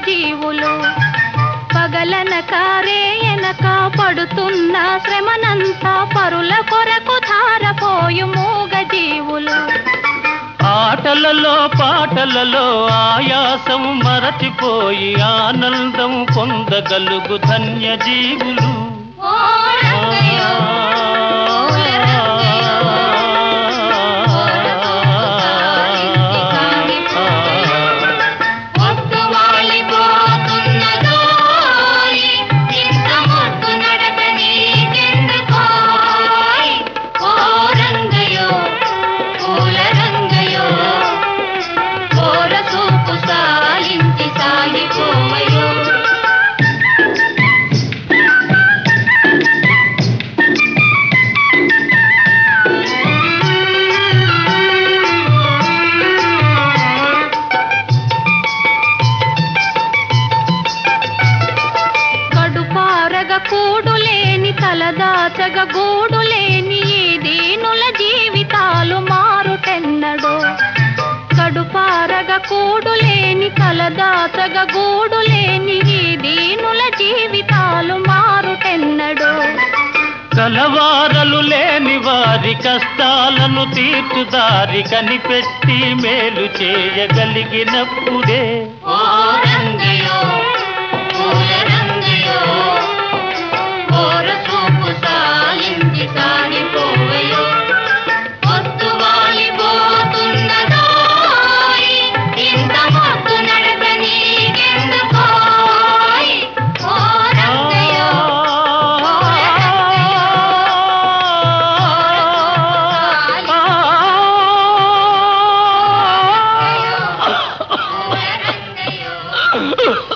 జీవులు పగలనక రేయనక పడుతున్న శ్రమనంతా పరుల కొరకు ధారపోయు మూగ జీవులు ఆటలలో పాటలలో ఆయాసం మరచిపోయి ఆనందం పొందగలుగు ధన్య జీవులు ఓ రంగయ్యో, పూల రంగయ్యో, ఓరసూపు సాగించి కాలిపోయో. పొద్దు వాలిపోతున్నదోయ్, ఇంత మొద్దు నడక నీకెందుకోయ్? ఓ రంగయ్యో, పూల రంగయ్యో, ఓరసూపు సాలించి సాగిపోవయో. కడుపారగ కూడులేని తలదాచగ గూడులేని ఈ దీనుల జీవితాలు మారుటెన్నడో కడుపారగ కూడులేని తలదాచగ గూడులేని ఈ దీనుల జీవితాలు మారుటెన్నడో కలవారలు లేని వారి కష్టాలను తీర్చుదారి కనిపెట్టి మేలు చేయగలిగినప్పుడే ఓ రంగయో పూల రంగయో ఓర చూపు సాలించి సాగిపోవయో పొద్దు వాలిపోతున్నదోయ్ ఇంత మొద్దు నడక నీకెందుకోయ్ ఓ రంగయో పూల రంగయో